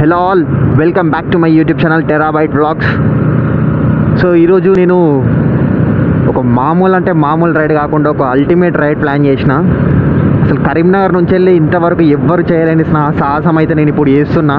Hello all welcome back to my YouTube channel terabyte vlogs so ఈరోజు నేను ఒక మామూలు అంటే మామూలు రైడ్ కాకుండా ఒక అల్టిమేట్ రైడ్ ప్లాన్ చేసిన అసలు కరీంనగర్ నుంచి వెళ్ళి ఇంతవరకు ఎవ్వరు చేయలేని స్నా- సాహసం అయితే నేను ఇప్పుడు చేస్తున్నా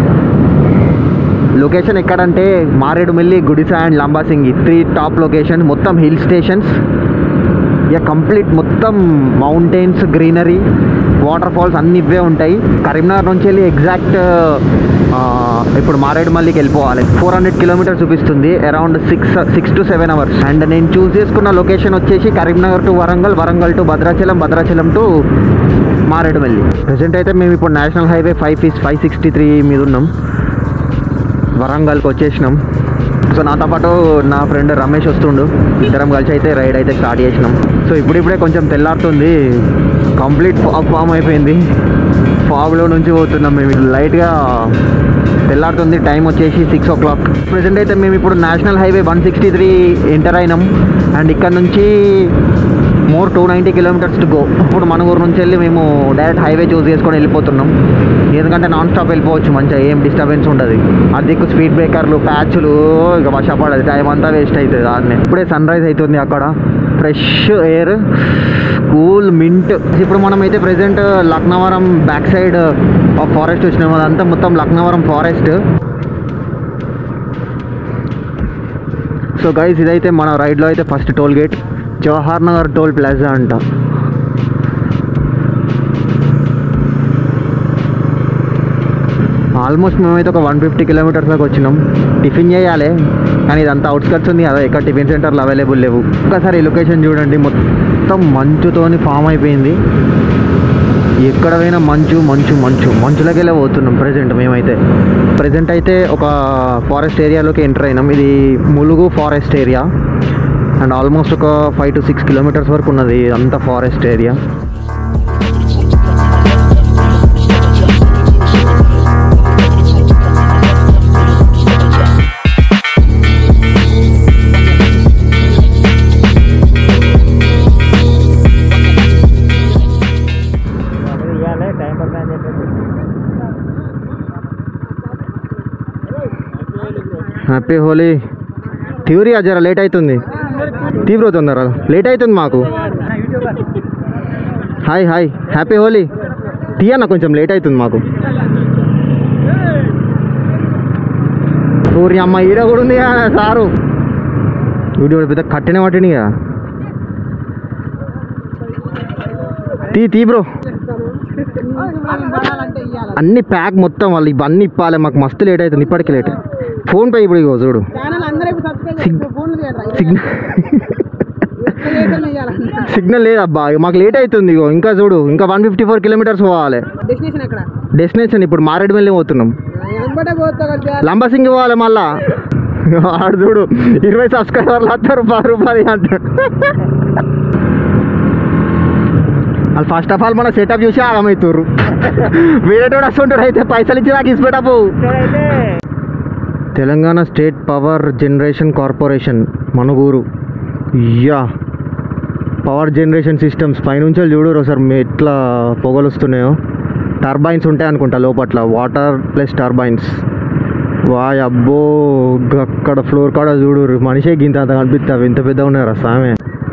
లొకేషన్ ఎక్కడంటే Maredumilli Gudisa and Lambasingi three top location మొత్తం హిల్ స్టేషన్స్ ఇక కంప్లీట్ మొత్తం మౌంటైన్స్ గ్రీనరీ వాటర్ ఫాల్స్ అన్ని ఇవే ఉంటాయి కరీంనగర్ నుంచి వెళ్ళి ఎగ్జాక్ట్ ఇప్పుడు మారేడుమల్లికి వెళ్ళిపోవాలి ఫోర్ హండ్రెడ్ కిలోమీటర్స్ చూపిస్తుంది around six six to seven hours and నేను చూస్ చేసుకున్న లొకేషన్ వచ్చేసి Karimnagar to Warangal Warangal to Bhadrachalam Bhadrachalam to Maredumilli present అయితే మేము ఇప్పుడు national highway five five sixty three మీద ఉన్నాం వరంగల్కి వచ్చేసినాం సో నాతో పాటు నా ఫ్రెండ్ రమేష్ వస్తుండు ఇద్దరం కలిసి అయితే రైడ్ అయితే స్టార్ట్ చేసినాం సో ఇప్పుడిప్పుడే కొంచెం తెల్లారుతుంది కంప్లీట్ ఫాగ్ ఫామ్ అయిపోయింది ఫాగ్లో నుంచి పోతున్నాం మేము ఇట్లా లైట్గా తెల్లారుతుంది టైం వచ్చేసి సిక్స్ ఓ క్లాక్ ప్రజెంట్ అయితే మేము ఇప్పుడు national highway one sixty three enter అయినాం అండ్ ఇక్కడ నుంచి more two ninety kilometres to go ఇప్పుడు మన ఊరు నుంచి వెళ్ళి మేము డైరెక్ట్ హైవే చూస్ చేసుకొని వెళ్ళిపోతున్నాం ఎందుకంటే నాన్ స్టాప్ వెళ్ళిపోవచ్చు మంచిగా ఏం డిస్టర్బెన్స్ ఉండదు అదికు స్పీడ్ బ్రేకర్లు ప్యాచ్లు ఇక వర్షపడదు టైం అంతా వేస్ట్ అవుతుంది దాన్ని ఇప్పుడే సన్ రైజ్ అవుతుంది అక్కడ ఫ్రెష్ ఎయిర్ కూల్ మింట్ ఇప్పుడు మనం అయితే present Laknavaram back side of forest వచ్చినాం అదంతా మొత్తం లక్నవరం ఫారెస్ట్ సో గైస్ ఇదైతే మన రైడ్లో అయితే first toll gate Jawahar Nagar toll plaza అంట ఆల్మోస్ట్ మేమైతే ఒక వన్ ఫిఫ్టీ కిలోమీటర్స్ దాకా వచ్చినాం టిఫిన్ చేయాలి కానీ ఇదంతా అవుట్స్కట్స్ ఉంది కదా ఎక్కడ టిఫిన్ సెంటర్లు అవైలబుల్ లేవు ఒక్కసారి ఈ లొకేషన్ చూడండి మొత్తం మంచుతోని ఫామ్ అయిపోయింది ఎక్కడ పోయినా మంచు మంచు మంచు మంచులకెళ్ళే పోతున్నాం ప్రజెంట్ మేమైతే ప్రజెంట్ అయితే ఒక ఫారెస్ట్ ఏరియాలోకి ఎంటర్ అయినాం ఇది Mulugu forest area and almost ఒక ఫైవ్ టు సిక్స్ కిలోమీటర్స్ వరకు ఉన్నది అంతా ఫారెస్ట్ ఏరియా హ్యాపీ హోలీ థ్యూరీ జర లేట్ అవుతుంది తీవ్ర తొందర లేట్ అవుతుంది మాకు హాయ్ హాయ్ హ్యాపీ హోలీ తీయన్న కొంచెం లేట్ అవుతుంది మాకు ఊరి అమ్మ ఈడ కూడా ఉంది కదా సారు వీడియో పెద్ద కట్టిన వాటిని కదా తీ తీ బ్రో అన్ని ప్యాక్ మొత్తం వాళ్ళు ఇవన్నీ ఇప్పాలి మాకు మస్తు లేట్ అవుతుంది ఇప్పటికి లేట్ ఫోన్ పే ఇప్పుడు ఇగో చూడు ఛానల్ అందరూ ఇప్పుడు సబ్స్క్రైబ్ సిగ్- చేసుకో ఫోన్లు తీయరా సిగ్నల్ చేయాలి చేయాలి సిగ్నల్ లేదబ్బా ఇగో మాకు లేట్ అవుతుంది ఇగో ఇంకా చూడు ఇంకా వన్ ఫిఫ్టీ ఫోర్ కిలోమీటర్స్ పోవాలి డెస్టినేషన్ ఎక్కడ డెస్టినేషన్ ఇప్పుడు మారేడుమల్లి పోతున్నాం ఎంబటే పోతా కదా లంబసింగి పోవాలి మళ్ళా ఆడు చూడు ఇరవై సబ్స్క్రైబర్లు వస్తారు పది రూపాయలు అంటాడు వాళ్ళు ఫస్ట్ ఆఫ్ ఆల్ మన సెటప్ చూసి ఆగమవుతుర్రు వేరేటోడు వస్తుంటాడు అయితే పైసలు ఇచ్చి నాకు ఇచ్చిపెట్టపు Telangana state power generation corporation Manuguru యా పవర్ జనరేషన్ సిస్టమ్స్ పైనుంచి చూడరు సార్ ఎట్లా పొగలు వస్తున్నాయో టర్బైన్స్ ఉంటాయి అనుకుంటా లోపట్ల వాటర్ ప్లస్ టర్బైన్స్ వాయ్ అబ్బో అక్కడ ఫ్లోర్ కాడ చూడు మనిషే గింత అంత కనిపిస్తావు ఎంత పెద్ద ఉన్నారా సామె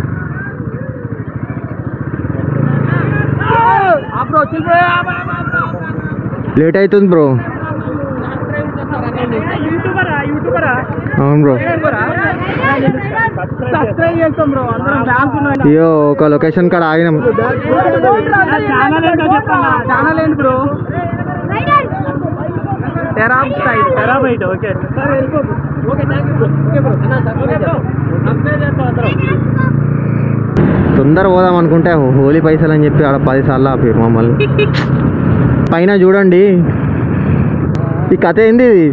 లేట్ అవుతుంది బ్రో యూట్యూబరా యూట్యూబరా అవును బ్రో సబ్స్క్రైబ్ చేస్తాం బ్రో అందరం ఫ్యాన్స్ ఉన్నాం అయ్యో ఒక లొకేషన్ కాడ ఆగినాం ఛానల్ ఏంటో చెప్పన్నా ఛానల్ ఏంటి బ్రో టెరాబ్ సైడ్ టెరాబ్ అయితే ఓకే సరే వెళ్ళిపో okay thank you okay bro subscribe చేస్తాం అందరం తొందర పోదాం అనుకుంటే హోలీ పైసలు అని చెప్పి ఆడ పది సార్లు ఆపారు మమ్మల్ని పైన చూడండి ఈ కథ ఏంది ఇది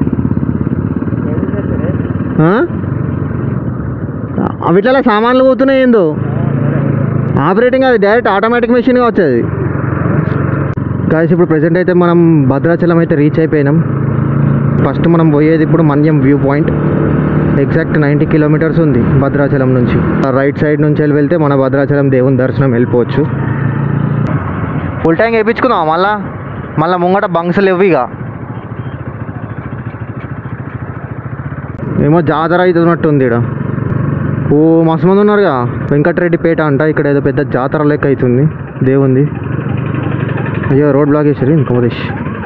ఆ? అవిట్లలో సామాన్లు పోతున్నాయి ఏందో ఆపరేటింగ్ అది డైరెక్ట్ ఆటోమేటిక్ మెషిన్గా వచ్చేది గాయస్ ఇప్పుడు ప్రెసెంట్ అయితే మనం భద్రాచలం అయితే రీచ్ అయిపోయినాం ఫస్ట్ మనం పోయేది ఇప్పుడు Manyam view point exact ninety kilometres ఉంది భద్రాచలం నుంచి రైట్ సైడ్ నుంచి వెళ్ళి వెళ్తే మన భద్రాచలం దేవుని దర్శనం వెళ్ళిపోవచ్చు ఫుల్ ట్యాంక్ వేయించుకుందాం మళ్ళా మళ్ళీ ముంగట బంక్స్ లేవు ఇక ఏమో జాతర అవుతున్నట్టుంది ఇక్కడ ఓ మస్తు మంది ఉన్నారుగా వెంకటరెడ్డిపేట అంట ఇక్కడ ఏదో పెద్ద జాతర లెక్క అవుతుంది దేవుంది అయ్యో రోడ్ బ్లాక్ వేసారు ఇంకా మదేష్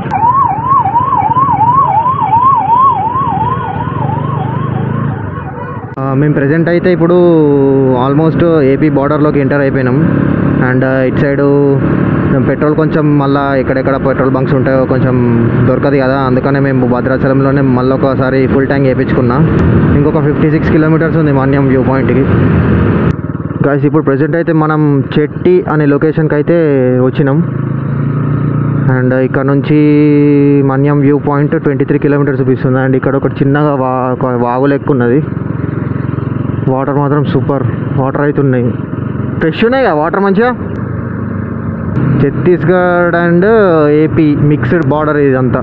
మేము ప్రజెంట్ అయితే ఇప్పుడు ఆల్మోస్ట్ ఏపీ బార్డర్లోకి ఎంటర్ అయిపోయినాం అండ్ ఇటు సైడు పెట్రోల్ కొంచెం మళ్ళీ ఎక్కడెక్కడ పెట్రోల్ బంక్స్ ఉంటాయో కొంచెం దొరకదు కదా అందుకనే మేము భద్రాచలంలోనే మళ్ళీ ఒకసారి ఫుల్ ట్యాంక్ వేయించుకున్నా ఇంకొక ఫిఫ్టీ సిక్స్ కిలోమీటర్స్ ఉంది మన్యం వ్యూ పాయింట్కి గాయస్ ఇప్పుడు ప్రజెంట్ అయితే మనం చెట్టి అనే లొకేషన్కి అయితే వచ్చినాం అండ్ ఇక్కడ నుంచి Manyam view point twenty three kilometres చూపిస్తుంది అండ్ ఇక్కడ ఒక చిన్నగా వా ఒక వాగు లెక్క ఉన్నది వాటర్ మాత్రం సూపర్ వాటర్ అయితే ఉన్నాయి ఫ్రెష్ ఉన్నాయి కదా వాటర్ మంచిగా Chhattisgarh and AP mixed border ఇదంతా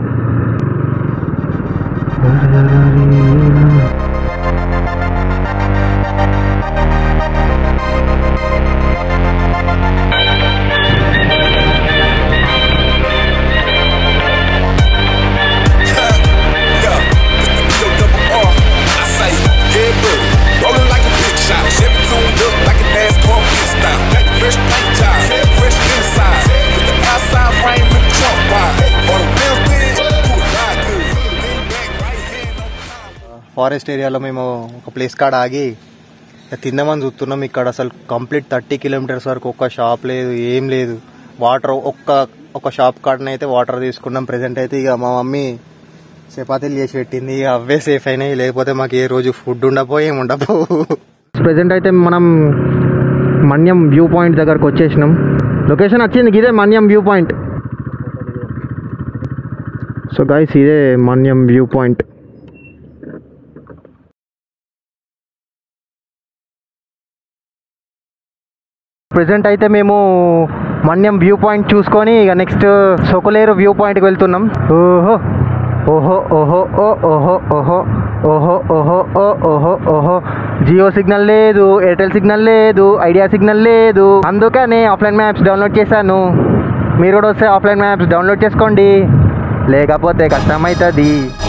Yeah, Mr. B-O-double-R. I say, yeah, buddy. Rolling like a big shot. Chevy tuned up like a NASCAR pit stop. Fresh paint job, fresh inside. With the outside frame with the trunk wide. On the rims big, do it ride good. Lean back, right hand on power. Forest ఏరియాలో మేము ఒక place కాడ ఆగి ఇక తిందామని చూస్తున్నాం ఇక్కడ అసలు కంప్లీట్ థర్టీ కిలోమీటర్స్ వరకు ఒక్క షాప్ లేదు ఏం లేదు వాటర్ ఒక్క ఒక షాప్ కాడనైతే వాటర్ తీసుకున్నాం ప్రెసెంట్ అయితే ఇక మా మమ్మీ చపాతీలు చేసి పెట్టింది ఇక అవే సేఫ్ అయినాయి లేకపోతే మాకు ఏ రోజు ఫుడ్ ఉండపో ఏం ఉండపో ప్రెసెంట్ అయితే మనం మన్యం వ్యూ పాయింట్ దగ్గరకు వచ్చేసినాం లొకేషన్ వచ్చింది ఇదే Manyam view point so guys ఇదే మన్యం వ్యూ పాయింట్ ప్రజెంట్ అయితే మేము మన్యం వ్యూ పాయింట్ చూసుకొని ఇక నెక్స్ట్ సొకులేరు వ్యూ పాయింట్కి వెళ్తున్నాం ఓహో ఓహో ఓహో ఓ ఓహో ఓహో ఓహో ఓహో ఓ ఓహో ఓహో జియో సిగ్నల్ లేదు ఎయిర్టెల్ సిగ్నల్ లేదు ఐడియా సిగ్నల్ లేదు అందుకనే ఆఫ్లైన్ మ్యాప్స్ డౌన్లోడ్ చేశాను మీరు కూడా వస్తే ఆఫ్లైన్ మ్యాప్స్ డౌన్లోడ్ చేసుకోండి లేకపోతే కష్టమవుతుంది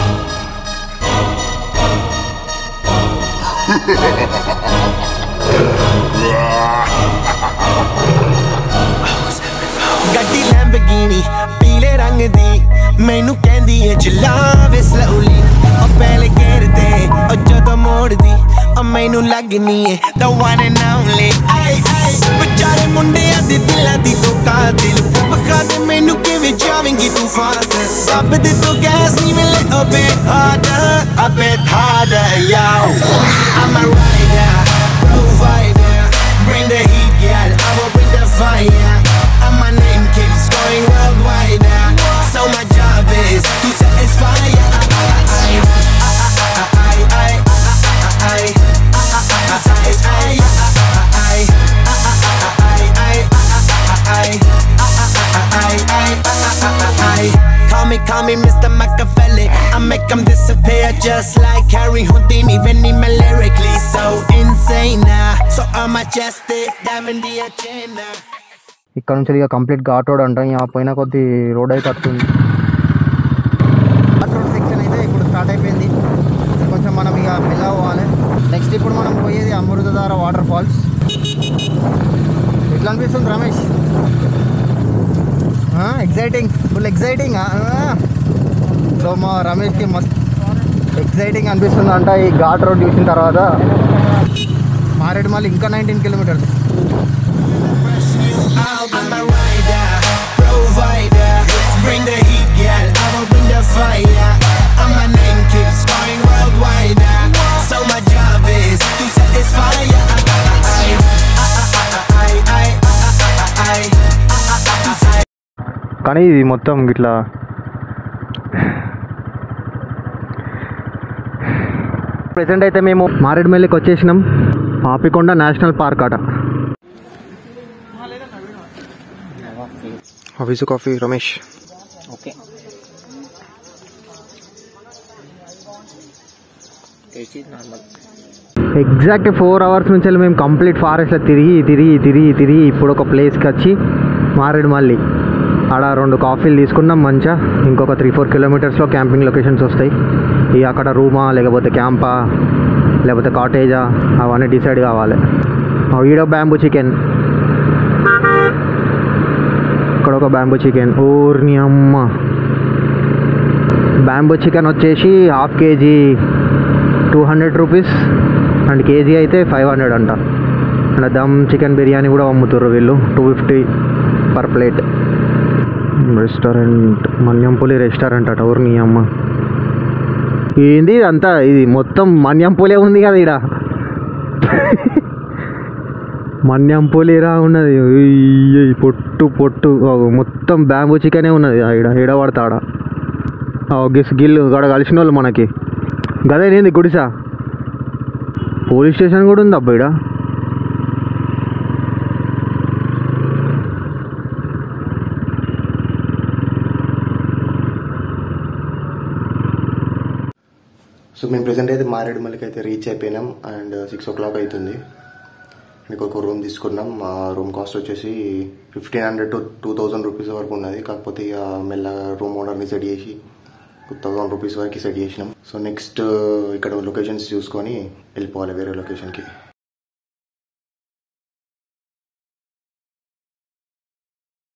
ਗੱਡੀ ਲੈਂਬਗੀਨੀ ਪੀਲੇ ਰੰਗ ਦੀ ਮੈਨੂੰ ਕਹਿੰਦੀ ਏ ਚਲਾਵੇ ਸਲੋਲੀ ਉਹ ਪਹਿਲੇ ਗੇਰ ਤੇ ਉਹ ਜਦੋਂ ਮੋੜਦੀ ਉਹ ਮੈਨੂੰ ਲੱਗਨੀ ਏ the one and only ਆਈ ਆਈ ਵਿਚਾਰੇ ਮੁੰਡਿਆਂ ਦੇ ਦਿਲਾਂ ਦੀ ਤੂੰ ਕਾਤਿਲ ਵਖਾ ਦੇ ਮੈਨੂੰ ਕਿਵੇਂ ਜਾਵੇਂਗੀ ਤੂੰ ਫਾਸਟ ਰੱਬ ਦੇ ਤੋਂ ਗੈਸ ਨਹੀਂ ਮਿਲੇ a bit harder a bit harder yo I'm a rider provider bring the heat girl I will bring the fire and my name keeps going worldwide now. So my job is to satisfy ya. I, I, I, I, I, to satisfy ya. I, I, I, I, I, Call me, call me Mr. Machiavelli. I make them disappear just like Harry Houdini. Vinny me lyrically so insane now. So I'm majestic, diamond the agenda. ఇక్కడ నుంచి ఇక complete ghat road అంటాం ఇక పైన కొద్ది road అయితే వస్తుంది ghat road section అయితే ఇప్పుడు స్టార్ట్ అయిపోయింది కొంచెం మనం ఇక మెల్ల పోవాలి నెక్స్ట్ ఇప్పుడు మనం పోయేది అమృతధార వాటర్ ఫాల్స్ ఎట్లా అనిపిస్తుంది Ramesh exciting full exciting so మా రమేష్కి మస్త్ ఎగ్జైటింగ్ అనిపిస్తుంది అంట ఈ ఘాట్ రోడ్ చూసిన తర్వాత మారేడుమల్లి ఇంకా nineteen kilometres I'm a rider, provider. Bring the heat, girl. I will bring the fire. And my name keeps going worldwide. So my job is to satisfy ya. I, I, I, I, I, I, కానీ ఇది మొత్తం ఇట్లా present అయితే మేము మారేడుమల్లికి వచ్చేసినాం Papikonda national park అట office coffee Ramesh okay tasty normal exact four hours నుంచి వెళ్ళి మేము కంప్లీట్ ఫారెస్ట్లో తిరిగి తిరిగి తిరిగి తిరిగి ఇప్పుడు ఒక ప్లేస్కి వచ్చి మారేడుమల్లి ఆడ రెండు కాఫీలు తీసుకున్నాం మంచిగా ఇంకొక త్రీ ఫోర్ కిలోమీటర్స్లో క్యాంపింగ్ లొకేషన్స్ వస్తాయి ఈ అక్కడ రూమా లేకపోతే క్యాంపా లేకపోతే కాటేజా అవన్నీ డిసైడ్ కావాలి ఆ, ఈడ బ్యాంబూ చికెన్ ఇక్కడ ఒక బ్యాంబూ చికెన్ ఊర్ని అమ్మ బ్యాంబూ చికెన్ వచ్చేసి half KG two hundred rupees and KG అయితే ఫైవ్ హండ్రెడ్ అంట అండ్ దమ్ చికెన్ బిర్యానీ కూడా అమ్ముతారు వీళ్ళు two fifty per plate restaurant Manyampalli restaurant అట ఊరిని అమ్మ ఏంది అంతా ఇది మొత్తం మన్యంపూలే ఉంది కదా ఈడ మన్యంపూలిరా ఉన్నది ఉయ్య్, పొట్టు పొట్టు అగో మొత్తం బ్యాంబూ చికెనే ఉన్నది ఈడ ఈడ పడతాడ గిస్ గిల్లు గడ కలిసిన వాళ్ళు మనకి గదేనేంది గుడిసా పోలీస్ స్టేషన్ కూడా ఉంది అబ్బా ఈడ సో మేము ప్రెసెంట్ అయితే మారేడుమల్లికి అయితే రీచ్ అయిపోయినాం అండ్ సిక్స్ ఓ క్లాక్ అవుతుంది అండ్ ఒక రూమ్ తీసుకున్నాం మా రూమ్ కాస్ట్ వచ్చేసి fifteen hundred to two thousand rupees వరకు ఉన్నది కాకపోతే ఇక మెల్లగా రూమ్ ఓనర్ని సెట్ చేసి టూ థౌజండ్ రూపీస్ వరకు సెట్ చేసినాం సో నెక్స్ట్ ఇక్కడ లొకేషన్స్ చూసుకొని వెళ్ళిపోవాలి వేరే లొకేషన్కి